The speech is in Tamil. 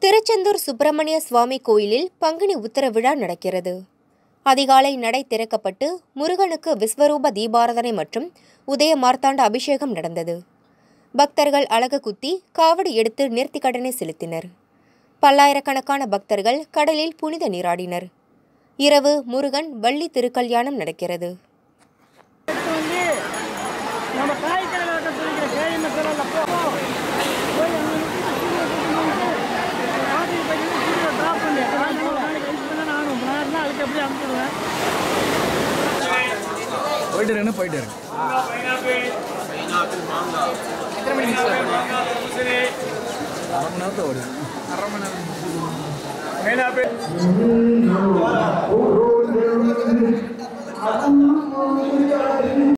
திருச்செந்தூர் சுப்பிரமணிய சுவாமி கோயிலில் பங்குனி உத்தர விழா நடக்கிறது அதிகாலை நடை திறக்கப்பட்டு முருகனுக்கு விஸ்வரூப தீபாராதனை மற்றும் உதய மார்த்தாண்ட அபிஷேகம் நடந்தது பக்தர்கள் அலகு குத்தி காவடி எடுத்து நேர்த்திக்கடனை செலுத்தினர் பல்லாயிரக்கணக்கான பக்தர்கள் கடலில் புனித நீராடினர் இரவு முருகன் வள்ளி திருக்கல்யாணம் நடக்கிறது இப்போ வந்து நம்ம காய்கறி விளக்க சொல்லிக்கிற கேள்வி மக்கள் அப்போ போய் அங்கே ஆட்டுக்கு போயிட்டு கீழே ட்ராப் பண்ணி நாளைக்கு ஹெல்ப் பண்ண நானும் நான் தான் அதுக்கு அப்படியே அனுப்பிடுவேன் போயிட்டு இருக்கேன்னு போயிட்டு இருக்கு அரை மணி நேரத்தில் ஓடி அரை மணி நேரம்